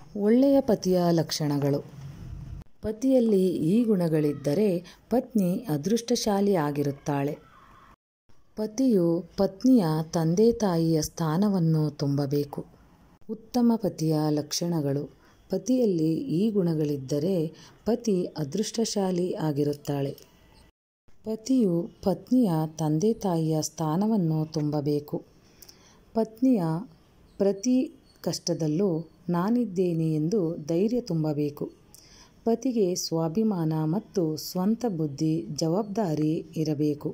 ಒಳ್ಳೆಯ ಪತಿಯ ಲಕ್ಷಣಗಳು ಪತಿಯಲ್ಲಿ ಈ ಗುಣಗಳಿದ್ದರೆ ಪತ್ನಿ ಅದೃಷ್ಟಶಾಲಿಯಾಗಿರುತ್ತಾಳೆ ಪತಿಯು ಪತ್ನಿಯ ತಂದೆ ತಾಯಿಯ ಸ್ಥಾನವನ್ನು ತುಂಬಬೇಕು ಉತ್ತಮ ಪತಿಯ ಲಕ್ಷಣಗಳು ಪತಿಯಲ್ಲಿ ಈ ಗುಣಗಳಿದ್ದರೆ ಪತಿ ಅದೃಷ್ಟಶಾಲಿ ಆಗಿರುತ್ತಾಳೆ ಪತಿಯು ಪತ್ನಿಯ ತಂದೆ ತಾಯಿಯ ಸ್ಥಾನವನ್ನು ತುಂಬಬೇಕು ಪತ್ನಿಯ ಪ್ರತಿ ಕಷ್ಟದಲ್ಲೂ ನಾನಿದ್ದೇನೆ ಎಂದು ಧೈರ್ಯ ತುಂಬಬೇಕು ಪತಿಗೆ ಸ್ವಾಭಿಮಾನ ಮತ್ತು ಸ್ವಂತ ಬುದ್ಧಿ ಜವಾಬ್ದಾರಿ ಇರಬೇಕು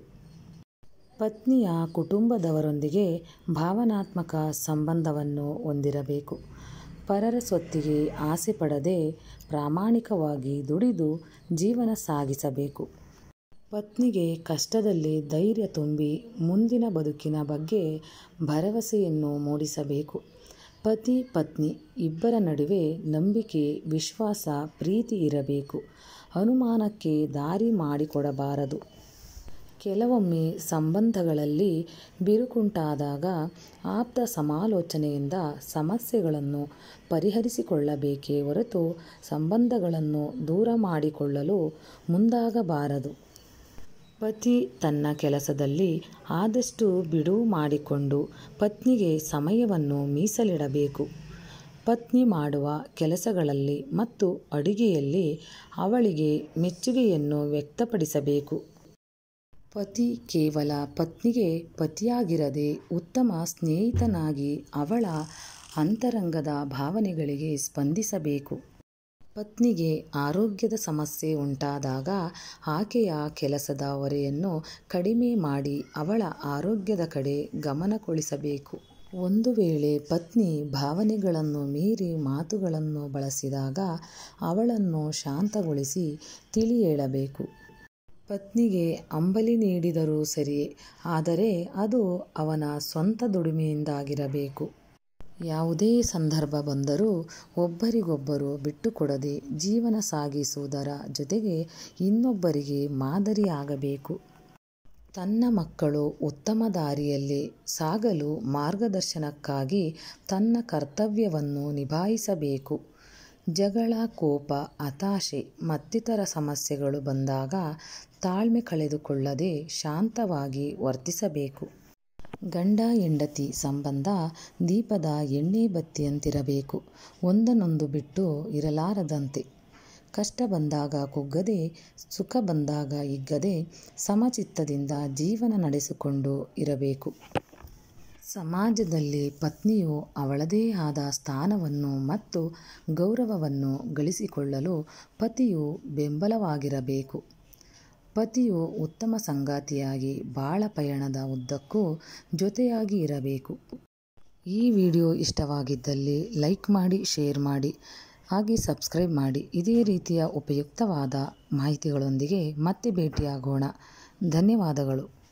ಪತ್ನಿಯ ಕುಟುಂಬದವರೊಂದಿಗೆ ಭಾವನಾತ್ಮಕ ಸಂಬಂಧವನ್ನು ಹೊಂದಿರಬೇಕು ಪರರ ಸ್ವತ್ತಿಗೆ ಆಸೆ ಪಡದೆ ಪ್ರಾಮಾಣಿಕವಾಗಿ ದುಡಿದು ಜೀವನ ಸಾಗಿಸಬೇಕು ಪತ್ನಿಗೆ ಕಷ್ಟದಲ್ಲಿ ಧೈರ್ಯ ತುಂಬಿ ಮುಂದಿನ ಬದುಕಿನ ಬಗ್ಗೆ ಭರವಸೆಯನ್ನು ಮೂಡಿಸಬೇಕು ಪತಿ ಪತ್ನಿ ಇಬ್ಬರ ನಡುವೆ ನಂಬಿಕೆ ವಿಶ್ವಾಸ ಪ್ರೀತಿ ಇರಬೇಕು ಅನುಮಾನಕ್ಕೆ ದಾರಿ ಮಾಡಿಕೊಡಬಾರದು ಕೆಲವೊಮ್ಮೆ ಸಂಬಂಧಗಳಲ್ಲಿ ಬಿರುಕುಂಟಾದಾಗ ಆಪ್ತ ಸಮಾಲೋಚನೆಯಿಂದ ಸಮಸ್ಯೆಗಳನ್ನು ಪರಿಹರಿಸಿಕೊಳ್ಳಬೇಕೇ ಹೊರತು ಸಂಬಂಧಗಳನ್ನು ದೂರ ಮಾಡಿಕೊಳ್ಳಲು ಮುಂದಾಗಬಾರದು ಪತಿ ತನ್ನ ಕೆಲಸದಲ್ಲಿ ಆದಷ್ಟು ಬಿಡುವು ಮಾಡಿಕೊಂಡು ಪತ್ನಿಗೆ ಸಮಯವನ್ನು ಮೀಸಲಿಡಬೇಕು ಪತ್ನಿ ಮಾಡುವ ಕೆಲಸಗಳಲ್ಲಿ ಮತ್ತು ಅಡುಗೆಯಲ್ಲಿ ಅವಳಿಗೆ ಮೆಚ್ಚುಗೆಯನ್ನು ವ್ಯಕ್ತಪಡಿಸಬೇಕು ಪತಿ ಕೇವಲ ಪತ್ನಿಗೆ ಪತಿಯಾಗಿರದೆ ಉತ್ತಮ ಸ್ನೇಹಿತನಾಗಿ ಅವಳ ಅಂತರಂಗದ ಭಾವನೆಗಳಿಗೆ ಸ್ಪಂದಿಸಬೇಕು ಪತ್ನಿಗೆ ಆರೋಗ್ಯದ ಸಮಸ್ಯೆ ಉಂಟಾದಾಗ ಆಕೆಯ ಕೆಲಸದ ಹೊರೆಯನ್ನು ಕಡಿಮೆ ಮಾಡಿ ಅವಳ ಆರೋಗ್ಯದ ಕಡೆ ಗಮನಕೊಳಿಸಬೇಕು ಒಂದು ವೇಳೆ ಪತ್ನಿ ಭಾವನೆಗಳನ್ನು ಮೀರಿ ಮಾತುಗಳನ್ನು ಬಳಸಿದಾಗ ಅವಳನ್ನು ಶಾಂತಗೊಳಿಸಿ ತಿಳಿ ಹೇಳಬೇಕು ಪತ್ನಿಗೆ ಅಂಬಲಿ ನೀಡಿದರೂ ಸರಿಯೇ ಆದರೆ ಅದು ಅವನ ಸ್ವಂತ ದುಡಿಮೆಯಿಂದಾಗಿರಬೇಕು ಯಾವುದೇ ಸಂದರ್ಭ ಬಂದರೂ ಒಬ್ಬರಿಗೊಬ್ಬರು ಬಿಟ್ಟುಕೊಡದೆ ಜೀವನ ಸಾಗಿಸುವುದರ ಜೊತೆಗೆ ಇನ್ನೊಬ್ಬರಿಗೆ ಮಾದರಿಯಾಗಬೇಕು ತನ್ನ ಮಕ್ಕಳು ಉತ್ತಮ ದಾರಿಯಲ್ಲಿ ಸಾಗಲು ಮಾರ್ಗದರ್ಶನಕ್ಕಾಗಿ ತನ್ನ ಕರ್ತವ್ಯವನ್ನು ನಿಭಾಯಿಸಬೇಕು ಜಗಳ ಕೋಪ ಹತಾಶೆ ಮತ್ತಿತರ ಸಮಸ್ಯೆಗಳು ಬಂದಾಗ ತಾಳ್ಮೆ ಕಳೆದುಕೊಳ್ಳದೆ ಶಾಂತವಾಗಿ ವರ್ತಿಸಬೇಕು ಗಂಡ ಹೆಂಡತಿ ಸಂಬಂಧ ದೀಪದ ಎಣ್ಣೆ ಬತ್ತಿಯಂತಿರಬೇಕು ಒಂದನ್ನೊಂದು ಬಿಟ್ಟು ಇರಲಾರದಂತೆ ಕಷ್ಟ ಬಂದಾಗ ಕುಗ್ಗದೆ ಸುಖ ಬಂದಾಗ ಹಿಗ್ಗದೆ ಸಮಚಿತ್ತದಿಂದ ಜೀವನ ನಡೆಸಿಕೊಂಡು ಇರಬೇಕು ಸಮಾಜದಲ್ಲಿ ಪತ್ನಿಯು ಅವಳದೇ ಆದ ಸ್ಥಾನವನ್ನು ಮತ್ತು ಗೌರವವನ್ನು ಗಳಿಸಿಕೊಳ್ಳಲು ಪತಿಯು ಬೆಂಬಲವಾಗಿರಬೇಕು ಪತಿಯು ಉತ್ತಮ ಸಂಗಾತಿಯಾಗಿ ಬಾಳ ಪಯಣದ ಉದ್ದಕ್ಕೂ ಜೊತೆಯಾಗಿ ಇರಬೇಕು ಈ ವಿಡಿಯೋ ಇಷ್ಟವಾಗಿದ್ದಲ್ಲಿ ಲೈಕ್ ಮಾಡಿ ಶೇರ್ ಮಾಡಿ ಹಾಗೆ ಸಬ್ಸ್ಕ್ರೈಬ್ ಮಾಡಿ ಇದೇ ರೀತಿಯ ಉಪಯುಕ್ತವಾದ ಮಾಹಿತಿಗಳೊಂದಿಗೆ ಮತ್ತೆ ಭೇಟಿಯಾಗೋಣ ಧನ್ಯವಾದಗಳು